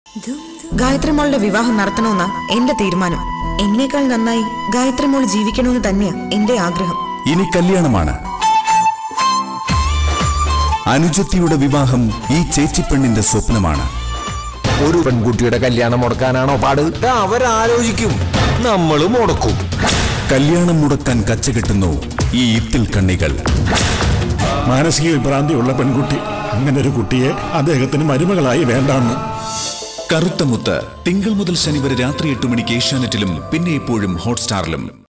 ഗായത്രി മോളുടെ വിവാഹം നടത്തണമെന്നാ എന്റെ തീരുമാനം എന്നേക്കാൾ നന്നായി ഗായത്രി മോൾ ജീവിക്കണമെന്ന് തന്നെയാ എന്റെ ആഗ്രഹം ഇനി കല്യാണമാണ് അനുജത്തിയുടെ വിവാഹം ഈ ചേച്ചിപ്പെണ്ണിന്റെ സ്വപ്നമാണ് ഒരു പെൺകുട്ടിയുടെ കല്യാണം മുടക്കാനാണോ പാട് ദാ അവരാലോചിക്കും നമ്മൾ മുടക്കും കല്യാണം മുടക്കാൻ കച്ചകെട്ടുന്നു ഈ ഇത്തിൽ കണ്ണികൾ മാനസിക വിഭ്രാന്തിയുള്ള പെൺകുട്ടി അങ്ങനെ ഒരു കുട്ടിയെ അദ്ദേഹത്തിന് മരുമകളായി വേണ്ടാന്ന് കറുത്ത മുത്ത് തിങ്കൾ മുതൽ ശനി വരെ രാത്രി എട്ട് മണിക്ക് ഏഷ്യാനെറ്റിലും പിന്നെ എപ്പോഴും ഹോട്ട്സ്റ്റാറിലും